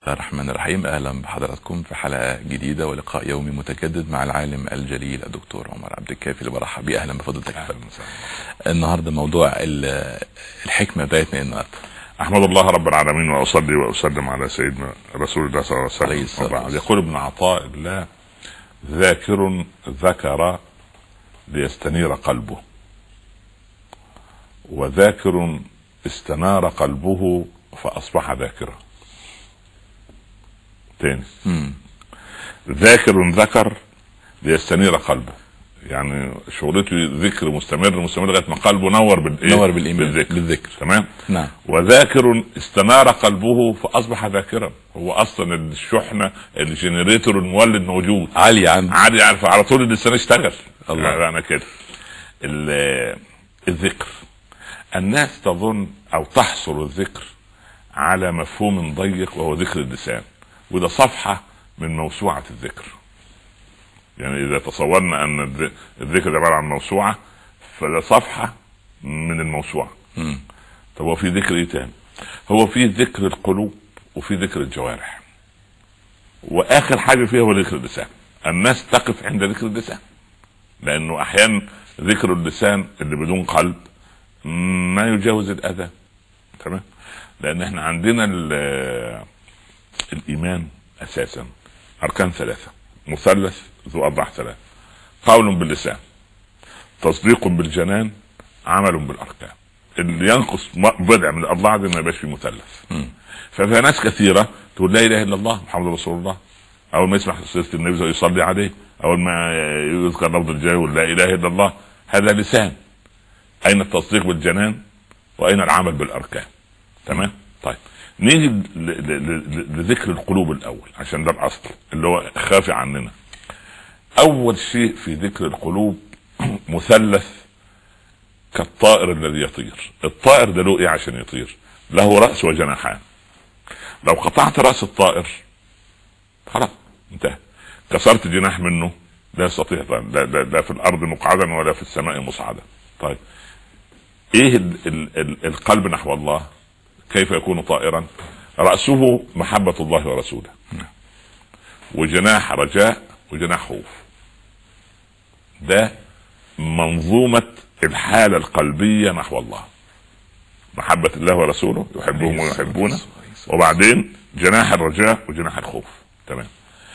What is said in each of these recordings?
الله الرحمن الرحيم اهلا بحضراتكم في حلقه جديده ولقاء يومي متجدد مع العالم الجليل الدكتور عمر عبد الكافي اللي برحب بيه اهلا بفضلتك يا فندم. النهارده موضوع ال- الحكمه بتاعتنا النهارده احمد الله رب العالمين واصلي واسلم على سيدنا رسول الله صلى الله عليه عليه الصلاة وسلم وبعد والسلام. يقول ابن عطاء الله ذاكر ذكر ليستنير قلبه وذاكر استنار قلبه فاصبح ذاكرا تاني مم. ذاكر ذكر ليستنير قلبه يعني شغلته ذكر مستمر مستمر لغايه ما قلبه نور بالايه نور بالايمان بالذكر بالذكر تمام نعم وذاكر استنار قلبه فاصبح ذاكرا هو اصلا الشحنه الجنريتور المولد موجود عالي عن عادي عارف على طول اللسان اشتغل الله. يعني انا كده ال- الذكر الناس تظن او تحصر الذكر على مفهوم ضيق وهو ذكر اللسان وده صفحه من موسوعه الذكر يعني اذا تصورنا ان الذ- الذكر عباره عن موسوعه فده صفحه من الموسوعه مم. طب هو في ذكر ايه تاني؟ هو في ذكر القلوب وفي ذكر الجوارح. واخر حاجه فيها هو ذكر اللسان. الناس تقف عند ذكر اللسان. لانه احيانا ذكر اللسان اللي بدون قلب ما يجاوز الاذى. تمام؟ لان احنا عندنا ال- الايمان اساسا اركان ثلاثه مثلث ذو اضلاع ثلاث قول باللسان تصديق بالجنان عمل بالاركان اللي ينقص م- بضع من الاضلاع دي ما يبقاش فيه مثلث مم. ففي ناس كثيره تقول لا اله الا الله محمد رسول الله اول ما يسمع سيره النبي يصلي عليه اول ما يذكر لفظ الجاه يقول لا اله الا الله هذا لسان اين التصديق بالجنان واين العمل بالاركان تمام طيب نيجي ل- ل- ل- لذكر القلوب الاول عشان ده الاصل اللي هو خافي عننا اول شيء في ذكر القلوب مثلث كالطائر الذي يطير الطائر ده له ايه عشان يطير له راس وجناحان لو قطعت راس الطائر خلاص انتهى كسرت جناح منه لا يستطيع لا, لا, لا في الارض مقعدا ولا في السماء مصعدا طيب ايه ال ال ال القلب نحو الله كيف يكون طائرا راسه محبه الله ورسوله وجناح رجاء وجناح خوف ده منظومه الحاله القلبيه نحو الله محبه الله ورسوله يحبهم ويحبونه وبعدين جناح الرجاء وجناح الخوف تمام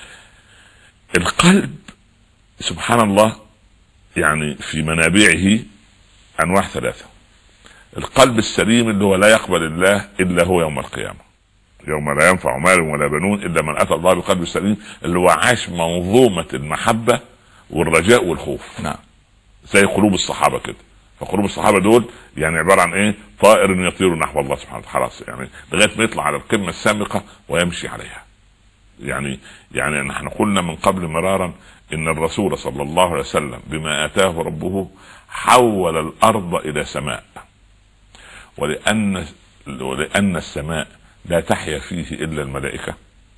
القلب سبحان الله يعني في منابعه انواع ثلاثه القلب السليم اللي هو لا يقبل الله الا هو يوم القيامه يوم لا ينفع مال ولا بنون الا من اتى الله بقلب سليم اللي هو عاش منظومه المحبه والرجاء والخوف نعم زي قلوب الصحابه كده فقلوب الصحابه دول يعني عباره عن ايه؟ طائر يطير نحو الله سبحانه وتعالى خلاص يعني لغايه ما يطلع على القمه السامقه ويمشي عليها. يعني يعني نحن قلنا من قبل مرارا ان الرسول صلى الله عليه وسلم بما اتاه ربه حول الارض الى سماء. ولان ولان السماء لا تحيا فيه الا الملائكه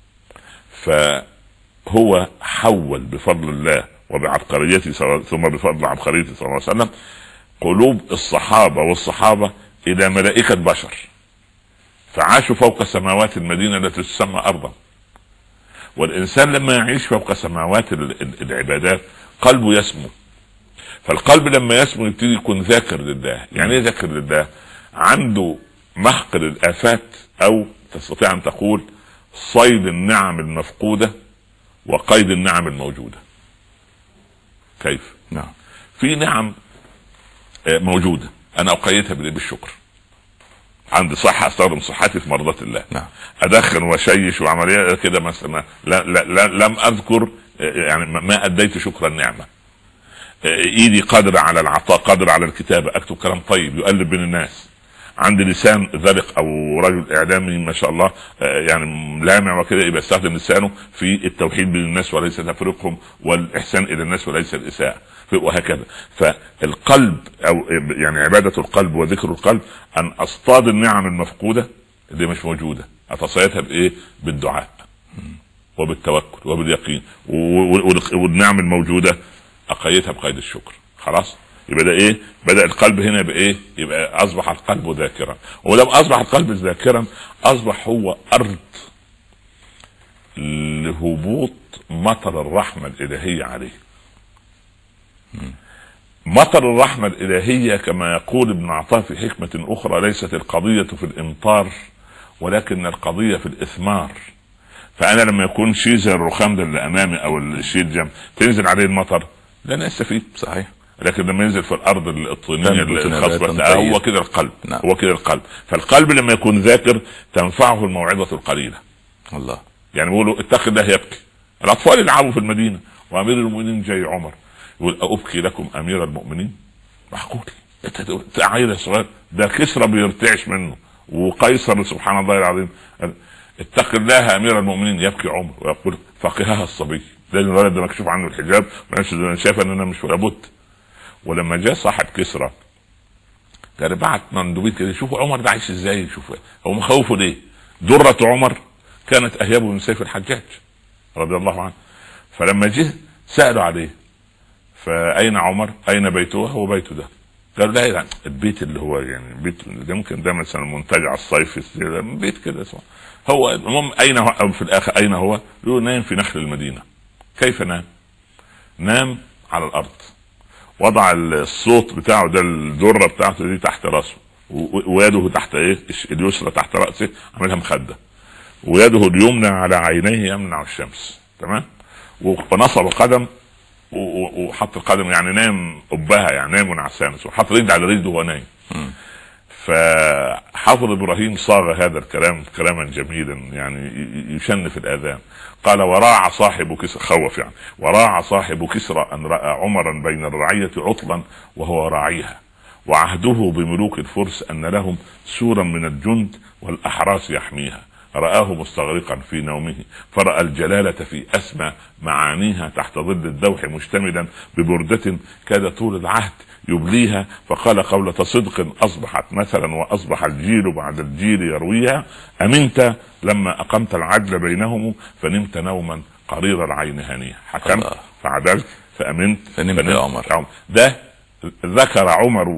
فهو حول بفضل الله وبعبقريته صلى- ثم بفضل عبقريته صلى الله عليه وسلم قلوب الصحابه والصحابه الى ملائكه بشر فعاشوا فوق سماوات المدينه التي تسمى ارضا والانسان لما يعيش فوق سماوات ال- ال- العبادات قلبه يسمو فالقلب لما يسمو يبتدي يكون ذاكر لله يعني ايه ذاكر لله عنده محق للافات او تستطيع ان تقول صيد النعم المفقوده وقيد النعم الموجوده كيف نعم في نعم آه، موجوده انا اقيدها بال- بالشكر عندي صحه استخدم صحتي في مرضات الله نعم ادخن واشيش وعمليه كده مثلا لا لا لا لم اذكر آه، يعني ما- ما اديت شكر النعمه آه، ايدي قادره على العطاء قادره على الكتابه اكتب كلام طيب يؤلف بين الناس عندي لسان ذلق او رجل اعلامي ما شاء الله آه، يعني لامع وكده يبقى يستخدم لسانه في التوحيد بين الناس وليس تفريقهم والاحسان الى الناس وليس الاساءه وهكذا فالقلب او يعني عباده القلب وذكر القلب ان اصطاد النعم المفقوده اللي مش موجوده اتصيدها بايه؟ بالدعاء وبالتوكل وباليقين و- و- والنعم الموجوده اقيدها بقيد الشكر خلاص يبقى ده ايه بدا القلب هنا يبقى ايه يبقى اصبح القلب ذاكرا ولما اصبح القلب ذاكرا اصبح هو ارض هبوط مطر الرحمه الالهيه عليه مطر الرحمه الالهيه كما يقول ابن عطاء في حكمه اخرى ليست القضيه في الامطار ولكن القضيه في الاثمار فانا لما يكون شيء زي الرخام ده اللي امامي او الشيء الجنب تنزل عليه المطر لن يستفيد صحيح لكن لما ينزل في الارض الطينيه تنبت الخصبه نباتا هو طيب. كده القلب نعم. هو كده القلب فالقلب لما يكون ذاكر تنفعه الموعظه القليله الله يعني بيقولوا اتق الله يبكي الاطفال يلعبوا في المدينه وامير المؤمنين جاي عمر يقول ابكي لكم امير المؤمنين معقول انت عيل صغير ده كسرى بيرتعش منه وقيصر سبحان الله العظيم اتق الله امير المؤمنين يبكي عمر ويقول فقهها الصبي لازم الولد ده مكشوف عنه الحجاب انا شايف ان انا مش لابد ولما جاء صاحب كسرى قال بعت مندوبين كده شوفوا عمر ده عايش ازاي شوفوا هو مخوفه ليه؟ درة عمر كانت اهيب من سيف الحجاج رضي الله عنه فلما جه سالوا عليه فاين عمر؟ اين بيته؟ هو بيته ده قالوا لا يعني البيت اللي هو يعني البيت ده ممكن ده مثلا منتجع الصيفي بيت كده اسمه هو المهم اين هو أو في الاخر اين هو؟ يقول نايم في نخل المدينه كيف نام؟ نام على الارض وضع الصوت بتاعه ده الذره بتاعته دي تحت راسه و- ويده تحت ايه؟ اليسرى تحت راسه عاملها مخده ويده اليمنى على عينيه يمنع الشمس تمام؟ ونصب قدم و- و- وحط القدم يعني نام قبها يعني نام ونعسان وحط رجل على رجله وهو نايم فحافظ ابراهيم صاغ هذا الكلام كلاما جميلا يعني ي- يشن في الاذان قال وراع صاحب كسرى خوف يعني وراع صاحب كسرى ان راى عمرا بين الرعيه عطلا وهو راعيها وعهده بملوك الفرس ان لهم سورا من الجند والاحراس يحميها رآه مستغرقا في نومه فرأى الجلالة في أسمى معانيها تحت ظل الدوح مشتملا ببردة كاد طول العهد يبليها فقال قولة صدق أصبحت مثلا وأصبح الجيل بعد الجيل يرويها أمنت لما أقمت العدل بينهم فنمت نوما قرير العين هنيا حكمت الله. فعدلت فأمنت فنمت يا عمر. ده ذكر عمر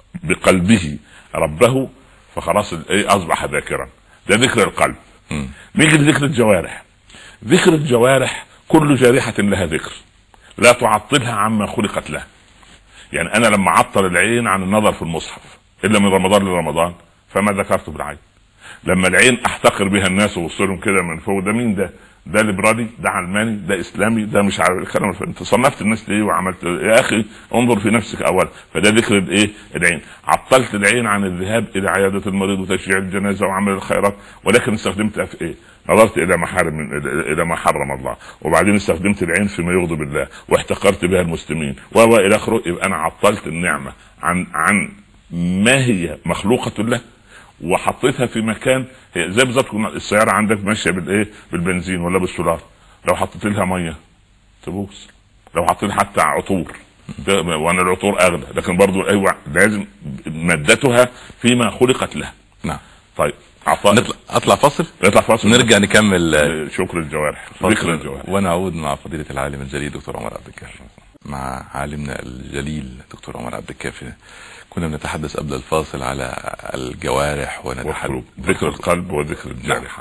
بقلبه ربه فخلاص ايه اصبح ذاكرا ده ذكر القلب مم. نيجي لذكر الجوارح ذكر الجوارح كل جارحة لها ذكر لا تعطلها عما خلقت له يعني انا لما اعطل العين عن النظر في المصحف الا من رمضان لرمضان فما ذكرت بالعين لما العين احتقر بها الناس وابص لهم كده من فوق ده مين ده؟ ده ليبرالي ده علماني ده اسلامي ده مش عارف الكلام الف- انت صنفت الناس ليه وعملت يا اخي انظر في نفسك اولا فده ذكر الايه؟ العين عطلت العين عن الذهاب الى عياده المريض وتشجيع الجنازه وعمل الخيرات ولكن استخدمتها في ايه؟ نظرت الى محارم من إلى- الى ما حرم الله وبعدين استخدمت العين فيما يغضب الله واحتقرت بها المسلمين و و الى اخره يبقى انا عطلت النعمه عن عن ما هي مخلوقه له وحطيتها في مكان هي زي بالظبط كنا السياره عندك ماشيه بالايه بالبنزين ولا بالسولار لو حطيت لها ميه تبوظ لو حطيت لها حتى عطور ده- وانا العطور اغلى لكن برضو ايوه لازم مادتها فيما خلقت له نعم طيب عطاء نطلع اطلع فاصل نطلع فاصل نرجع نكمل آه، شكر الجوارح ذكر فاصل الجوارح ونعود مع فضيلة العالم الجليل دكتور عمر عبد الكافي مع عالمنا الجليل دكتور عمر عبد الكافي كنا بنتحدث قبل الفاصل على الجوارح ونتحدث والقلوب ذكر القلب وذكر الجارحة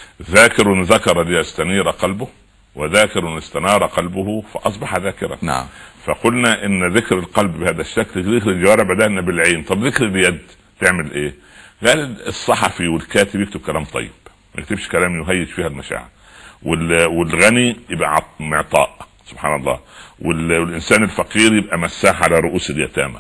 ذاكر ذكر ليستنير قلبه وذاكر استنار قلبه فأصبح ذاكرا نعم فقلنا ان ذكر القلب بهذا الشكل ذكر الجوارح بدأنا بالعين طب ذكر اليد تعمل ايه قال الصحفي والكاتب يكتب كلام طيب ما يكتبش كلام يهيج فيها المشاعر وال- والغني يبقى عط- معطاء سبحان الله وال- والانسان الفقير يبقى مساح على رؤوس اليتامى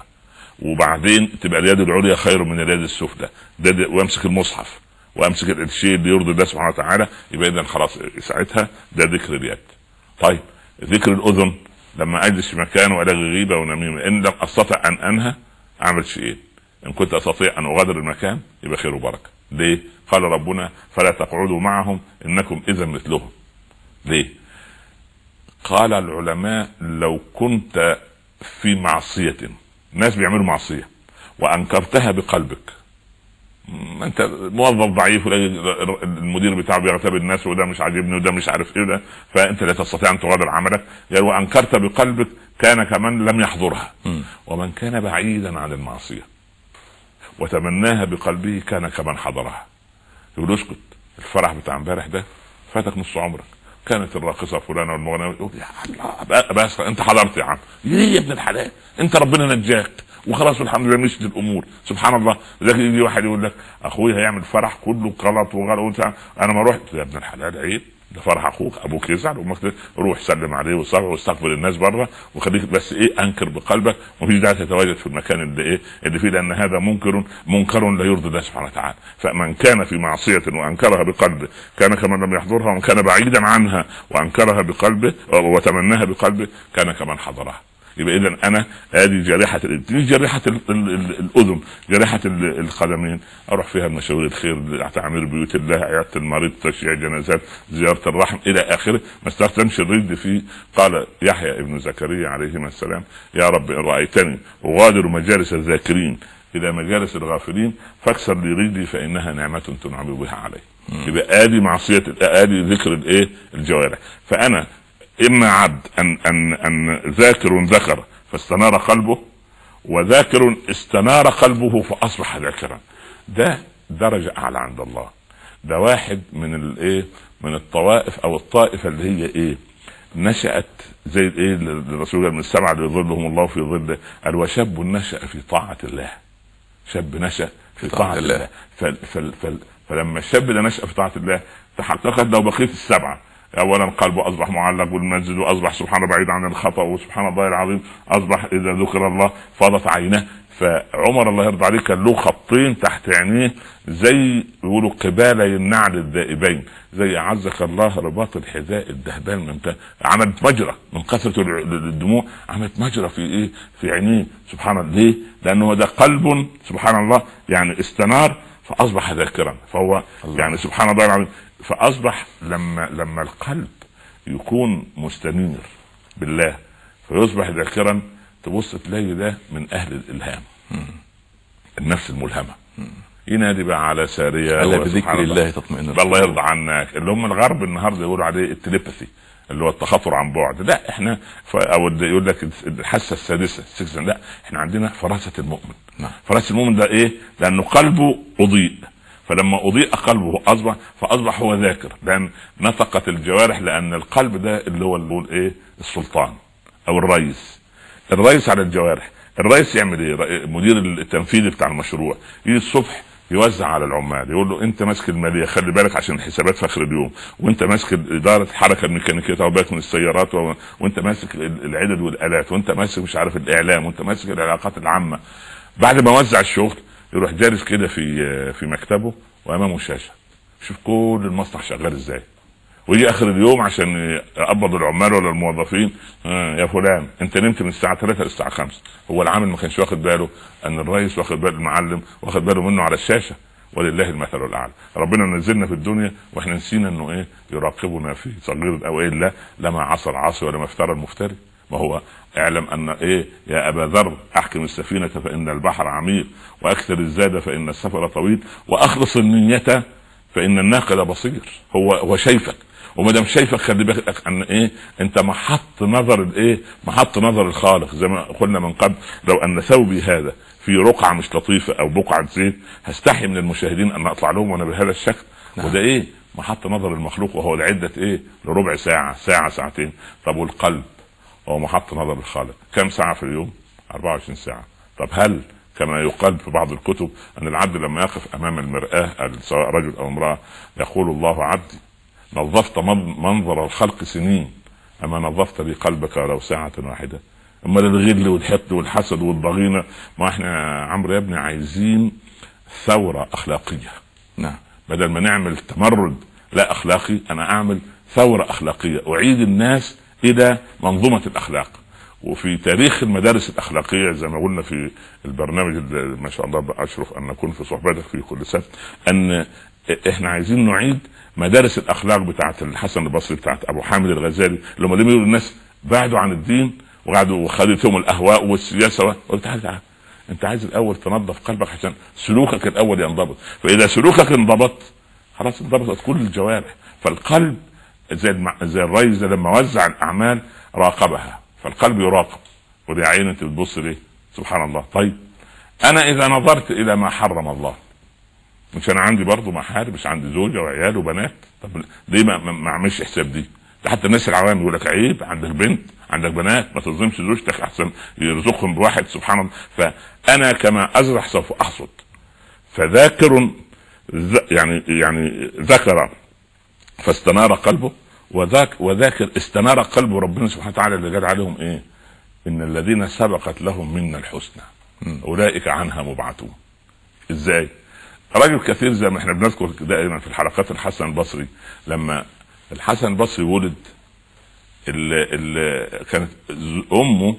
وبعدين تبقى اليد العليا خير من اليد السفلى ده, ده وامسك المصحف وامسك الشيء اللي يرضي الله سبحانه وتعالى يبقى اذا خلاص ساعتها ده ذكر اليد طيب ذكر الاذن لما اجلس في مكان والغي غيبه ونميمه ان لم استطع ان انهى اعمل شيئين ان كنت استطيع ان اغادر المكان يبقى خير وبركه ليه قال ربنا فلا تقعدوا معهم انكم اذا مثلهم ليه قال العلماء لو كنت في معصيه ناس بيعملوا معصيه وانكرتها بقلبك ما انت موظف ضعيف ولا المدير بتاعه بيغتاب الناس وده مش عاجبني وده مش عارف ايه ده فانت لا تستطيع ان تغادر عملك يعني وانكرت بقلبك كان كمن لم يحضرها مم. ومن كان بعيدا عن المعصيه وتمناها بقلبه كان كمن حضرها يقول اسكت الفرح بتاع امبارح ده فاتك نص عمرك كانت الراقصه فلانه والمغنيه يقول يا الله بس انت حضرت يا عم ليه يا ابن الحلال انت ربنا نجاك وخلاص الحمد لله مشيت الامور سبحان الله لكن يجي واحد يقول لك اخوي هيعمل فرح كله غلط وغلط انا ما رحت يا ابن الحلال عيب ده فرح اخوك ابوك يزعل وامك روح سلم عليه وصلي واستقبل الناس بره وخليك بس ايه انكر بقلبك ومفيش داعي تتواجد في المكان اللي ايه اللي فيه لان هذا منكر منكر لا يرضي الله سبحانه وتعالى فمن كان في معصيه وانكرها بقلبه كان كمن لم يحضرها ومن كان بعيدا عنها وانكرها بقلبه وتمناها بقلبه كان كمن حضرها يبقى اذا انا ادي جريحه جريحه الاذن جريحه القدمين اروح فيها المشاوير الخير تعمير بيوت الله عياده المريض تشييع جنازات زياره الرحم الى اخره ما استخدمش الرد فيه قال يحيى ابن زكريا عليهما السلام يا رب ان رايتني اغادر مجالس الذاكرين الى مجالس الغافلين فاكسر لي رجلي فانها نعمه تنعم بها علي يبقى ادي معصيه ادي ذكر الايه الجوارح فانا اما عبد ان ان ان ذاكر ذكر فاستنار قلبه وذاكر استنار قلبه فاصبح ذاكرا ده درجه اعلى عند الله ده واحد من الايه من الطوائف او الطائفه اللي هي ايه نشأت زي ايه الرسول من السبعه اللي يظلهم الله في ظله قال وشاب نشأ في طاعة الله شاب نشأ في طاعة, طاعة الله, الله. فل فل فل فلما الشاب ده نشأ في طاعة الله تحققت لو بقيت السبعة اولا قلبه اصبح معلق بالمسجد واصبح سبحانه بعيد عن الخطا وسبحان الله العظيم اصبح اذا ذكر الله فاضت عيناه فعمر الله يرضى عليه كان له خطين تحت عينيه زي يقولوا قبالي النعل الذائبين زي اعزك الله رباط الحذاء الدهبان من عملت مجرى من كثره الدموع عملت مجرى في ايه في عينيه سبحان الله ليه؟ لانه ده قلب سبحان الله يعني استنار فاصبح ذاكرا فهو الله. يعني سبحان الله العظيم فاصبح لما لما القلب يكون مستنير بالله فيصبح ذاكرا تبص تلاقي ده من اهل الالهام النفس الملهمه ينادي بقى على ساريه الا بذكر الله تطمئن الله يرضى عنك اللي هم الغرب النهارده يقولوا عليه التليباثي اللي هو التخاطر عن بعد لا احنا او يقول لك الحاسه السادسه لا احنا عندنا فراسه المؤمن نعم. فراسه المؤمن ده ايه؟ لانه قلبه اضيء فلما اضيء قلبه اصبح فاصبح هو ذاكر لان نطقت الجوارح لان القلب ده اللي هو اللي ايه السلطان او الرئيس الرئيس على الجوارح الرئيس يعمل ايه مدير التنفيذي بتاع المشروع يجي الصبح يوزع على العمال يقول له انت ماسك الماليه خلي بالك عشان الحسابات في اخر اليوم وانت ماسك اداره الحركه الميكانيكيه تاخد بالك من السيارات و... وانت ماسك العدد والالات وانت ماسك مش عارف الاعلام وانت ماسك العلاقات العامه بعد ما وزع الشغل يروح جالس كده في في مكتبه وامامه شاشه شوف كل المصنع شغال ازاي ويجي اخر اليوم عشان يقبض العمال ولا الموظفين آه يا فلان انت نمت من الساعه 3 للساعه 5 هو العامل ما كانش واخد باله ان الرئيس واخد باله المعلم واخد باله منه على الشاشه ولله المثل الاعلى ربنا نزلنا في الدنيا واحنا نسينا انه ايه يراقبنا في صغير او ايه لا لما عصى العاصي ولا ما افترى المفتري ما هو اعلم ان ايه يا ابا ذر احكم السفينه فان البحر عميق واكثر الزاد فان السفر طويل واخلص النيه فان الناقد بصير هو هو شايفك وما دام شايفك خلي بالك ان ايه انت محط نظر الايه محط نظر الخالق زي ما قلنا من قبل لو ان ثوبي هذا في رقعه مش لطيفه او بقعه زيت هستحي من المشاهدين ان اطلع لهم وانا بهذا الشكل نعم. وده ايه محط نظر المخلوق وهو لعده ايه لربع ساعه ساعه ساعتين طب والقلب هو محط نظر الخالق كم ساعه في اليوم 24 ساعه طب هل كما يقال في بعض الكتب ان العبد لما يقف امام المراه سواء رجل او امراه يقول الله عبدي نظفت منظر الخلق سنين اما نظفت لي قلبك ولو ساعه واحده اما الغل والحقد والحسد والضغينه ما احنا عمرو يا ابني عايزين ثوره اخلاقيه نعم بدل ما نعمل تمرد لا اخلاقي انا اعمل ثوره اخلاقيه اعيد الناس الى منظومه الاخلاق وفي تاريخ المدارس الاخلاقيه زي ما قلنا في البرنامج اللي ما شاء الله اشرف ان نكون في صحبتك في كل سنه ان احنا عايزين نعيد مدارس الاخلاق بتاعت الحسن البصري بتاعت ابو حامد الغزالي اللي هم يقولوا الناس بعدوا عن الدين وقعدوا وخدتهم الاهواء والسياسه قلت تعالى تعالى انت عايز الاول تنظف قلبك عشان سلوكك الاول ينضبط فاذا سلوكك انضبط خلاص انضبطت كل الجوارح فالقلب زي الم... زي الرئيس لما وزع الاعمال راقبها فالقلب يراقب ودي عين انت بتبص ليه سبحان الله طيب انا اذا نظرت الى ما حرم الله مش انا عندي برضه محارم مش عندي زوجه وعيال وبنات طب ليه ما ما اعملش حساب دي ده حتى الناس العوام يقول لك عيب عندك بنت عندك بنات ما تظلمش زوجتك احسن يرزقهم بواحد سبحان الله فانا كما ازرع سوف احصد فذاكر يعني يعني ذكر فاستنار قلبه وذاك وذاكر استنار قلب ربنا سبحانه وتعالى اللي قال عليهم ايه ان الذين سبقت لهم منا الحسنى اولئك عنها مبعثون ازاي رجل كثير زي ما احنا بنذكر دائما في الحلقات الحسن البصري لما الحسن البصري ولد اللي, اللي كانت امه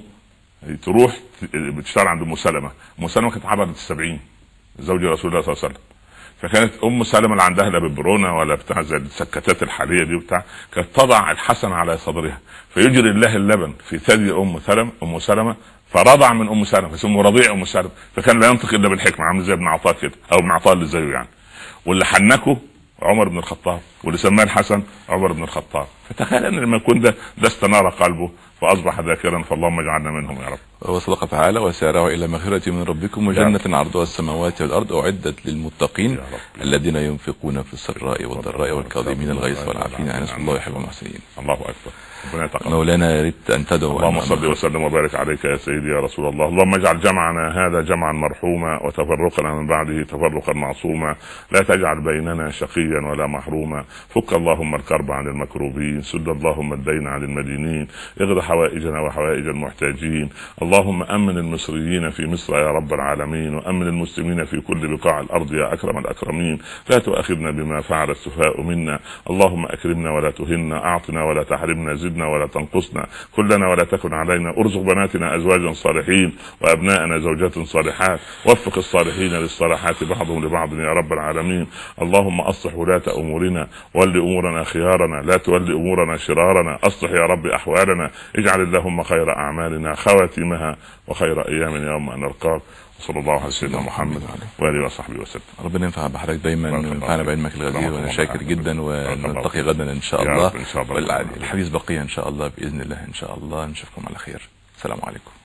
تروح بتشتغل عند ام سلمه ام سلمه كانت عبرت السبعين زوج رسول الله صلى الله عليه وسلم فكانت ام سلمه اللي عندها لا ببرونه ولا بتاع زي السكتات الحاليه دي وبتاع كانت تضع الحسن على صدرها فيجري الله اللبن في ثدي ام سلمه ام سلمه فرضع من ام سلمه فاسمه رضيع ام سلمه فكان لا ينطق الا بالحكمه عامل زي ابن عطاء كده او ابن عطاء اللي زيه يعني واللي حنكه عمر بن الخطاب واللي سماه الحسن عمر بن الخطاب فتخيل ان لما يكون ده ده استنار قلبه فاصبح ذاكرا فاللهم اجعلنا منهم يا رب وصدق تعالى وسارعوا الى مغفره من ربكم وجنه عرضها السماوات والارض اعدت للمتقين الذين ينفقون في السراء والضراء والكاظمين الغيظ والعافين عن الله يحب المحسنين الله اكبر ربنا يتقبل مولانا يا ريت ان تدعو اللهم صل وسلم وبارك عليك يا سيدي يا رسول الله اللهم اجعل جمعنا هذا جمعا مرحوما وتفرقنا من بعده تفرقا معصوما لا تجعل بيننا شقيا ولا محروما فك اللهم الكرب عن المكروبين سد اللهم الدين عن المدينين اغض حوائجنا وحوائج المحتاجين اللهم امن المصريين في مصر يا رب العالمين وامن المسلمين في كل بقاع الارض يا اكرم الاكرمين لا تؤاخذنا بما فعل السفهاء منا اللهم اكرمنا ولا تهنا اعطنا ولا تحرمنا زدنا ولا تنقصنا كلنا ولا تكن علينا ارزق بناتنا ازواجا صالحين وابناءنا زوجات صالحات وفق الصالحين للصالحات بعضهم لبعض يا رب العالمين اللهم اصلح ولاة امورنا ول امورنا خيارنا لا تول امورنا شرارنا اصلح يا رب احوالنا اجعل اللهم خير اعمالنا خواتمها وخير ايامنا يوم ان نلقاك صلى الله على سيدنا محمد واله وصحبه وسلم ربنا ينفع بحضرتك دايما بارك الله وينفعنا فيك. بعلمك الغزير بارك وانا الله شاكر فيك. جدا بارك الله ونلتقي فيك. غدا ان شاء يا الله رب إن شاء الله. والحديث بقيه ان شاء الله باذن الله ان شاء الله نشوفكم على خير السلام عليكم